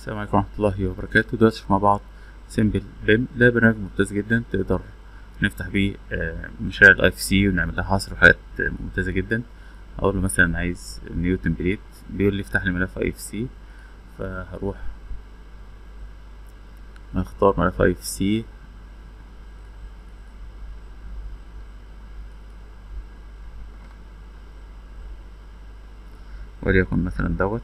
السلام عليكم ورحمة الله وبركاته دلوقتي مع بعض سيمبل بيم ده برنامج ممتاز جدا تقدر نفتح بيه آه، مشاريع الاي اف سي ونعمل لها حصر وحاجات ممتازة جدا اقول له مثلا عايز نيو تمبليت بيقول لي افتح لي ملف اي اف سي فهروح نختار ملف اي اف سي وليكن مثلا دوت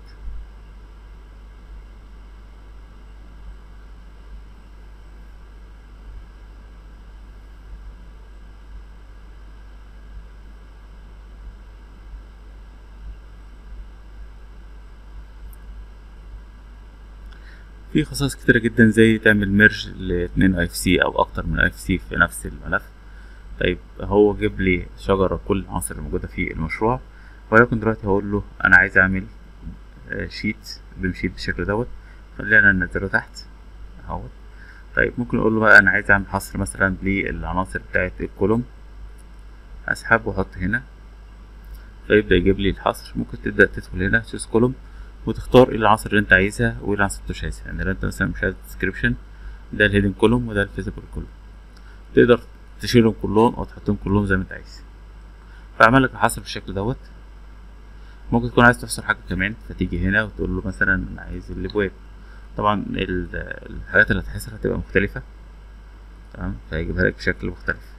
في خصائص كتيرة جدا زي تعمل ميرج لاتنين اي اف سي او اكتر من اي اف سي في نفس الملف طيب هو جيب لي شجرة كل العناصر الموجودة في المشروع ولكن دلوقتي هقول له انا عايز اعمل آه، شيت بمشيت بالشكل دوت خلينا ننزله تحت اهوت طيب ممكن اقول له بقى انا عايز اعمل حصر مثلا للعناصر بتاعت الكولوم اسحب واحط هنا فيبدأ يجيب لي الحصر ممكن تبدأ تدخل هنا تشوز كولوم وتختار ايه العناصر اللي انت عايزها وايه العناصر اللي مش عايزها يعني لو انت مثلا مش عايز ديسكريبشن ده الهيدن كولوم وده الفيزيبل كولوم تقدر تشيلهم كلهم او تحطهم كلهم زي ما انت عايز فعمل لك الحصر بالشكل دوت ممكن تكون عايز تحصر حاجه كمان فتيجي هنا وتقول له مثلا انا عايز الابواب طبعا ال- الحاجات اللي هتحصر هتبقى مختلفه تمام فهيجيبها لك بشكل مختلف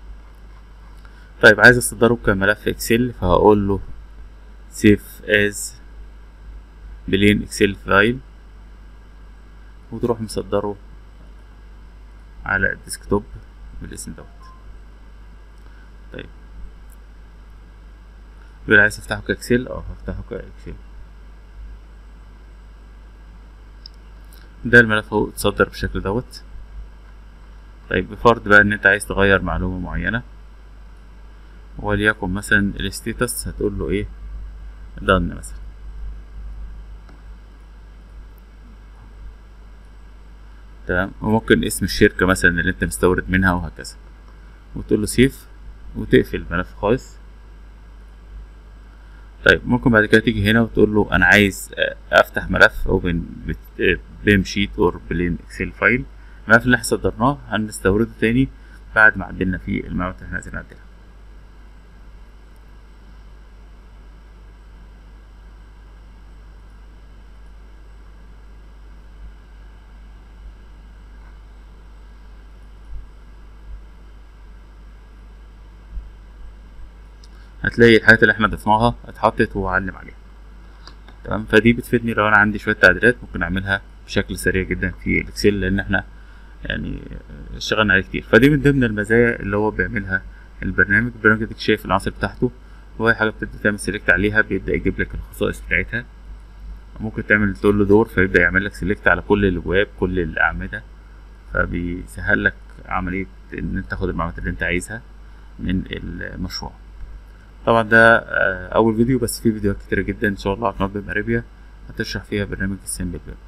طيب عايز اصدره كملف اكسل فهقول له سيف از بلين اكسل فايل وتروح مصدره على الديسكتوب بالاسم دوت طيب يقول عايز تفتحه كاكسل اه هفتحه كاكسل ده الملف اهو اتصدر بالشكل دوت طيب بفرض بقى ان انت عايز تغير معلومة معينة وليكن مثلا الستيتس هتقول له ايه done مثلا تمام وممكن اسم الشركة مثلا اللي انت مستورد منها وهكذا وتقول له سيف وتقفل الملف خالص طيب ممكن بعد كده تيجي هنا وتقول له انا عايز آه، افتح ملف او بيم شيت اور بلين اكسل فايل الملف اللي احنا صدرناه هنستورده تاني بعد ما عدلنا فيه المعلومات اللي احنا عايزين نعدلها هتلاقي الحاجات اللي احنا ضفناها اتحطت وعلم عليها تمام فدي بتفيدني لو انا عندي شويه تعديلات ممكن اعملها بشكل سريع جدا في الاكسل لان احنا يعني اشتغلنا عليه كتير فدي من ضمن المزايا اللي هو بيعملها البرنامج البرنامج ده شايف العناصر بتاعته واي حاجه بتبدا تعمل سيلكت عليها بيبدا يجيب لك الخصائص بتاعتها ممكن تعمل تقول له دور فيبدا يعمل لك سيلكت على كل الابواب كل الاعمده فبيسهل لك عمليه ان انت تاخد المعلومات اللي انت عايزها من المشروع طبعا ده آه، اول فيديو بس في فيديوهات كتيرة جدا ان شاء الله على قناة بيم اريبيا هتشرح فيها برنامج السيمبل بيم